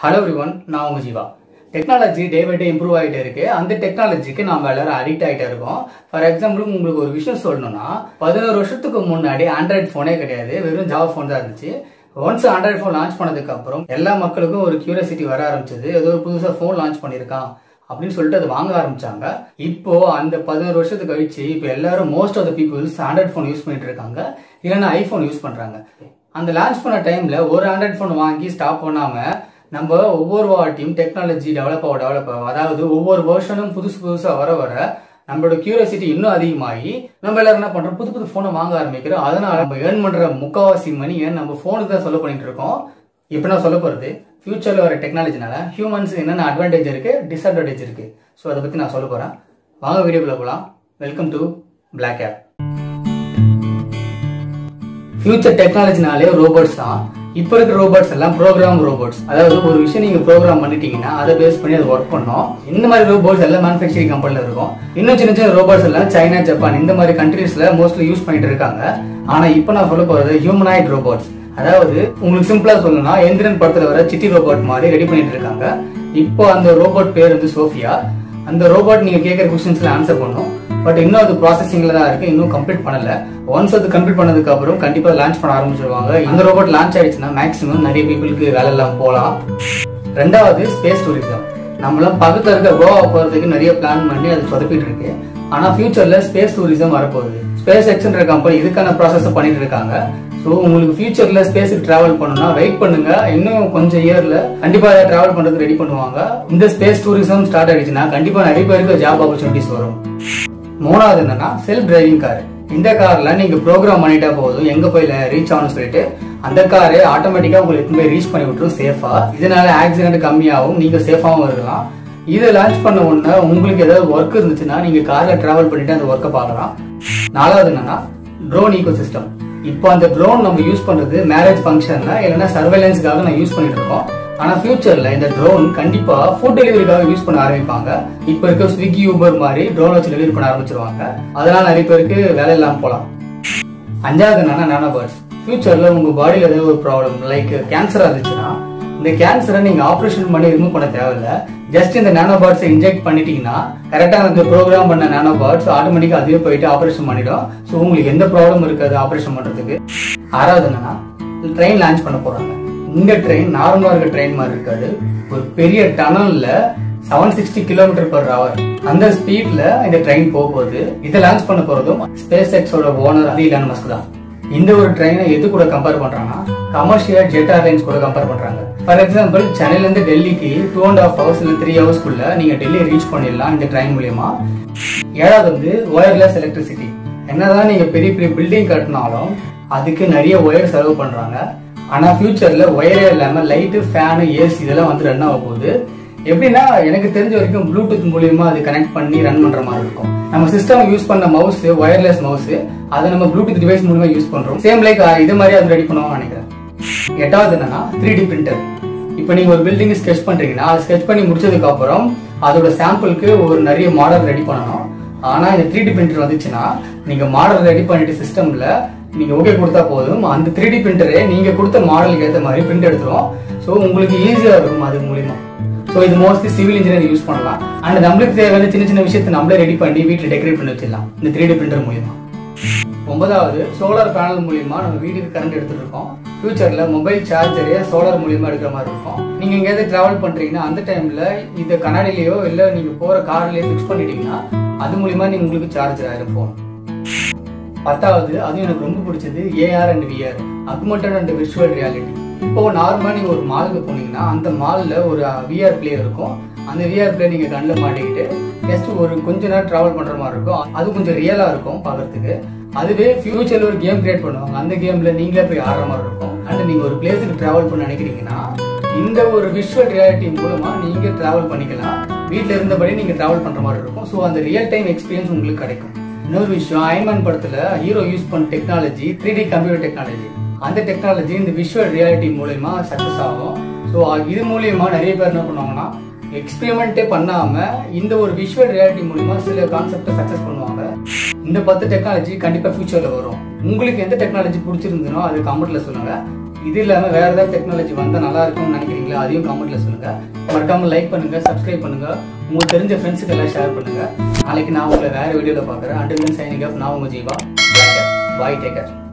hello everyone நான் உங்க Jeeva technology day by day improve ஆகிட்டே இருக்கு அந்த டெக்னாலஜிக்கு நாம எல்லாரும் அடிக்ட் ஆகிட்டே இருக்கோம் ஃபார் எக்ஸாம்பிள் உங்களுக்கு ஒரு விஷயம் சொல்லணும்னா பதினோரு வருஷத்துக்கு முன்னாடி ஆண்ட்ராய்ட் ஃபோனே கிடையாது வெறும் ஜாவா ஃபோன் தான் இருந்துச்சு ஒன்ஸ் ஆண்ட்ராய்ட் ஃபோன் லான்ச் பண்ணதுக்கு அப்புறம் எல்லா மக்களுக்கும் ஒரு கியூரியாசிட்டி வர ஆரம்பிச்சது ஏதோ ஒரு புதுசா ஃபோன் லான்ச் பண்ணியிருக்கான் அப்படின்னு சொல்லிட்டு அதை வாங்க ஆரம்பிச்சாங்க இப்போ அந்த பதினோரு வருஷத்துக்கு கழிச்சு இப்போ எல்லாரும் most of the peoples Android phone use பண்ணிட்டு இருக்காங்க இல்லைன்னா ஐஃபோன் யூஸ் பண்றாங்க அந்த லான்ச் பண்ண டைம்ல ஒரு ஆண்ட்ராய்ட் ஃபோன் வாங்கி ஸ்டாப் பண்ணாம நம்ம ஒவ்வொரு வாட்டியும் டெக்னாலஜி டெவலப் ஆக டெவலப் ஆகும் அதாவது ஒவ்வொரு வருஷனும் புதுசு புதுசா வர வர நம்மளோட கியூரியாசிட்டி இன்னும் அதிகமாகி நம்ம எல்லாரும் என்ன பண்றோம் புது புது போனை வாங்க ஆரம்பிக்கிறோம் அதனால நம்ம ஏர்ன் பண்ற முக்காவாசி மணியை நம்ம போனுக்கு தான் சொல்ல பண்ணிட்டு இருக்கோம் இப்போ நான் சொல்ல போறது ஃபியூச்சர்ல வர டெக்னாலஜினால ஹியூமன்ஸ் என்னென்ன அட்வான்டேஜ் இருக்கு டிஸ்அட்வான்டேஜ் இருக்கு ஸோ அதை பத்தி நான் சொல்ல போறேன் வாங்க வீடியோக்குள்ள போகலாம் welcome to blog of future டெக்னாலஜினாலே ரோபோட்ஸ் தான் இப்போ இருக்கிற ரோபோட்ஸ் எல்லாம் ப்ரோக்ராம் ரோபோட்ஸ் அதாவது ஒரு விஷயம் நீங்க ப்ரோக்ராம் பண்ணிட்டீங்கன்னா அதை பேஸ் பண்ணி அது ஒர்க் பண்ணோம் இந்த மாதிரி ரோபோட்ஸ் எல்லாம் மேனுஃபேக்சரிங் கம்பெனில இருக்கும் இன்னும் சின்ன சின்ன ரோபோட்ஸ் எல்லாம் சைனா ஜப்பான் இந்த மாதிரி கண்ட்ரீஸ்ல மோஸ்ட்லி யூஸ் பண்ணிட்டு இருக்காங்க ஆனா இப்போ நான் சொல்ல போறது ஹியூமனாய்ட் ரோபோட்ஸ் அதாவது உங்களுக்கு சிம்பிளா சொல்லணும்னா எந்திரன் படத்துல வர சிட்டி ரோபோட் மாதிரி ரெடி பண்ணிட்டு இருக்காங்க இப்போ அந்த ரோபோட் பேர் வந்து சோஃபியா அந்த ரோபோட் நீங்க கேட்கற கொஸ்டின்ஸ்ல ஆன்சர் பண்ணும் பட் இன்னும் அது ப்ராசஸிங்ல தான் இருக்கு இன்னும் கம்ப்ளீட் பண்ணல ஒன்ஸ் அது கம்ப்ளீட் பண்ணதுக்கு அப்புறம் கண்டிப்பா லான்ச் பண்ண ஆரம்பிச்சிருவாங்க அந்த ரோபோட் லான்ச் ஆயிடுச்சுன்னா மேக்ஸிமம் நிறைய பீப்புளுக்கு வேலை இல்லாம போகலாம் ரெண்டாவது ஸ்பேஸ் டூரிசம் நம்மளாம் பக்கத்துல இருக்க கோவா போறதுக்கு நிறைய பிளான் பண்ணி அது சொதப்பிட்டு இருக்கு ஆனா ஃபியூச்சர்ல ஸ்பேஸ் டூரிசம் வரப்போகுது ஸ்பேஸ் எக்ஸ்ன்ற கம்பெனி இதுக்கான ப்ராசஸ் பண்ணிட்டு இருக்காங்க ஸோ உங்களுக்கு ஃபியூச்சர்ல ஸ்பேஸுக்கு டிராவல் பண்ணணும்னா வெயிட் பண்ணுங்க இன்னும் கொஞ்சம் இயர்ல கண்டிப்பா அதை டிராவல் பண்றதுக்கு ரெடி பண்ணுவாங்க இந்த ஸ்பேஸ் டூரிசம் ஸ்டார்ட் ஆயிடுச்சுன்னா கண்டிப்பா நிறைய பேருக்கு ஜாப் ஆப்பர்ச்சுனிட்டிஸ் வரும் மூணாவது என்னன்னா செல்ஃப் டிரைவிங் கார் இந்த கார்ல நீங்க ப்ரோக்ராம் பண்ணிட்டா போதும் எங்க போய் ரீச் ஆகணும்னு சொல்லிட்டு அந்த காரு ஆட்டோமேட்டிக்கா உங்களுக்கு போய் ரீச் பண்ணி விட்டுரும் சேஃபா இதனால ஆக்சிடென்ட் கம்மியாகும் நீங்க சேஃபாவும் இருக்கலாம் இதை லான்ச் பண்ண உடனே உங்களுக்கு ஏதாவது ஒர்க் இருந்துச்சுன்னா நீங்க கார்ல டிராவல் பண்ணிட்டு அந்த ஒர்க்கை பார்க்கலாம் நாலாவது என்னன்னா ட்ரோன் ஈகோ சிஸ்டம் இப்போ அந்த ட்ரோன் நம்ம யூஸ் பண்றது மேரேஜ் ஃபங்க்ஷன்ல இல்லைன்னா சர்வேலன்ஸ்க்காக நான் யூஸ் பண்ணிட்டு இருக்கோம் ஆனா ஃபியூச்சர்ல இந்த ட்ரோன் கண்டிப்பா ஃபுட் டெலிவரிக்காக யூஸ் பண்ண ஆரம்பிப்பாங்க இப்ப இருக்க ஸ்விக்கி ஊபர் மாதிரி ட்ரோன் வச்சு டெலிவரி பண்ண ஆரம்பிச்சிருவாங்க அதனால நிறைய பேருக்கு வேலை இல்லாம போலாம் அஞ்சாவது என்னன்னா நானோ பேர்ட்ஸ் ஃபியூச்சர்ல உங்க பாடியில ஏதாவது ஒரு ப்ராப்ளம் லைக் கேன்சரா இருந்துச்சுன்னா இந்த கேன்சரை நீங்க ஆபரேஷன் பண்ணி ரிமூவ் பண்ண தேவையில்ல ஜஸ்ட் இந்த நானோ பார்ட்ஸை இன்ஜெக்ட் பண்ணிட்டீங்கன்னா கரெக்டா அந்த ப்ரோக்ராம் பண்ண நானோ பார்ட்ஸ் ஆட்டோமேட்டிக்கா அதுவே போயிட்டு ஆபரேஷன் பண்ணிடும் ஸோ உங்களுக்கு எந்த ப்ராப்ளம் இருக்காது ஆபரேஷன் பண்றதுக்கு ஆறாவது என்னன்னா ட்ரெயின் லான்ச் பண்ண போறாங்க இந்த ட்ரெயின் நார்மலா இருக்க ட்ரெயின் மாதிரி இருக்காது ஒரு பெரிய டனல்ல seven sixty kilometre per hour அந்த ஸ்பீட்ல இந்த ட்ரெயின் போக போகுது இதை லான்ச் பண்ண போறதும் ஸ்பேஸ் எக்ஸோட ஓனர் அது இலான் மஸ்க் தான் இந்த ஒரு ட்ரெயினை எது கூட கம்பேர் பண்றாங்கன்னா கமர்ஷியல் ஜெட் ஏர்லைன்ஸ் கூட கம்பேர் பண்றாங்க ஃபார் எக்ஸாம்பிள் சென்னையில இருந்து டெல்லிக்கு டூ அண்ட் ஹாஃப் ஹவர்ஸ் இல்ல த்ரீ ஹவர்ஸ்க்குள்ள நீங்க டெல்லி ரீச் பண்ணிடலாம் இந்த ட்ரெயின் மூலியமா ஏழாவது வந்து ஒயர்லெஸ் எலக்ட்ரிசிட்டி என்னதான் நீங்க பெரிய பெரிய பில்டிங் கட்டினாலும் அதுக்கு நிறைய ஒயர் செலவு பண்றாங்க ஆனா ஃபியூச்சர்ல ஒயரே இல்லாம லைட்டு ஃபேனு ஏசி இதெல்லாம் வந்து ரன் ஆக போகுது எப்படின்னா எனக்கு தெரிஞ்ச வரைக்கும் ப்ளூடூத் மூலியமா அது கனெக்ட் பண்ணி ரன் பண்ற மாதிரி இருக்கும் நம்ம சிஸ்டம் யூஸ் பண்ண மவுஸ் ஒயர்லெஸ் மவுஸ் அதை நம்ம ப்ளூடூத் டிவைஸ் மூலியமா யூஸ் பண்றோம் சேம் லைக் இது மாதிரி அது ரெடி பண்ணுவோம்னு நினைக்கிறேன் எட்டாவது என்னன்னா த்ரீ டி பிரிண்டர் இப்போ நீங்க ஒரு பில்டிங் ஸ்கெச் பண்றீங்கன்னா அதை ஸ்கெச் பண்ணி முடிச்சதுக்கு அப்புறம் அதோட சாம்பிளுக்கு ஒரு நிறைய மாடல் ரெடி பண்ணணும் ஆனா இந்த த்ரீ டி பிரிண்டர் வந்துச்சுன்னா நீங்க மாடல் ரெடி பண்ணிட்டு சிஸ்டம்ல நீங்க ஓகே கொடுத்தா போதும் அந்த த்ரீ டி பிரிண்டரே நீங்க கொடுத்த மாடலுக்கு ஏற்ற மாதிரி பிரிண்ட் எடுத்துரும் ஸோ உங்களுக்கு ஈஸியா இருக்கும் அது மூலியமா ஸோ இது மோஸ்ட்லி சிவில் இன்ஜினியர் யூஸ் பண்ணலாம் அண்ட் நம்மளுக்கு தேவையான சின்ன சின்ன விஷயத்தை நம்மளே ரெடி பண்ணி வீட்டில் டெக்கரேட் பண்ணி வச்சிடலாம் இந்த த்ரீ டி பிரிண்டர் மூலியமா ஒன்பதாவது சோலார் பேனல் மூலியமா நம்ம வீட்டுக்கு கரண்ட் எடுத்துட்டு இருக்கோம் ஃபியூச்சர்ல மொபைல் சார்ஜரே சோலார் மூலியமா எடுக்கிற மாதிரி இருக்கும் நீங்க எங்கேயாவது டிராவல் பண்றீங்கன்னா அந்த டைம்ல இந்த கண்ணாடியிலயோ இல்ல நீங்க போற கார்லயோ ஃபிக்ஸ் பண்ணிட்டீங்கன்னா அது மூலியமா நீங்க உங்களுக்கு சார்ஜர் ஆயிரும் போன் பத்தாவது அதுவும் எனக்கு ரொம்ப பிடிச்சது AR and VR augmented and virtual reality இப்போ நார்மலா நீங்க ஒரு மாலுக்கு போனீங்கன்னா அந்த மால்ல ஒரு விஆர் பிளே இருக்கும் அந்த விஆர் பிளே நீங்க கண்ணில் மாட்டிக்கிட்டு ஜஸ்ட் ஒரு கொஞ்ச நேரம் டிராவல் பண்ற மாதிரி இருக்கும் அது கொஞ்சம் ரியலா இருக்கும் பார்க்கறதுக்கு அதுவே ஃபியூச்சர்ல ஒரு கேம் கிரியேட் பண்ணுவாங்க அந்த கேம்ல நீங்களே போய் ஆடுற மாதிரி இருக்கும் அண்ட் நீங்க ஒரு பிளேஸுக்கு டிராவல் பண்ண நினைக்கிறீங்கன்னா இந்த ஒரு விஷுவல் ரியாலிட்டி மூலமா நீங்க டிராவல் பண்ணிக்கலாம் வீட்ல இருந்தபடி நீங்க டிராவல் பண்ற மாதிரி இருக்கும் ஸோ அந்த ரியல் டைம் எக்ஸ்பீரியன்ஸ் உங்களுக்கு கிடைக்கும் இன்னொரு விஷயம் ஐமன் படத்துல ஹீரோ யூஸ் பண்ண technology three D computer technology அந்த டெக்னாலஜி இந்த விஷுவல் ரியாலிட்டி மூலயமா சக்சஸ் ஆகும் ஸோ இது மூலியமா நிறைய பேர் என்ன பண்ணுவாங்கன்னா எக்ஸ்பெரிமெண்ட்டே பண்ணாம இந்த ஒரு விஷுவல் ரியாலிட்டி மூலியமா சில கான்செப்டை சக்சஸ் பண்ணுவாங்க இந்த பத்து டெக்னாலஜி கண்டிப்பா ஃபியூச்சர்ல வரும் உங்களுக்கு எந்த டெக்னாலஜி பிடிச்சிருந்தனோ அது கமெண்ட்ல சொல்லுங்க இது இல்லாமல் வேற ஏதாவது டெக்னாலஜி வந்தால் நல்லா இருக்கும்னு நினைக்கிறீங்களா அதையும் கமெண்ட்ல சொல்லுங்க மறக்காம லைக் பண்ணுங்க சப்ஸ்கிரைப் பண்ணுங்க உங்களுக்கு தெரிஞ்ச ஃப்ரெண்ட்ஸுக்கு எல்லாம் ஷேர் பண்ணுங்க நாளைக்கு நான் உங்களை வேற வீடியோவில் பார்க்குறேன் அண்டில் சைனிங் ஆஃப் நான் உங்க ஜீவா பாய் டேக்கர்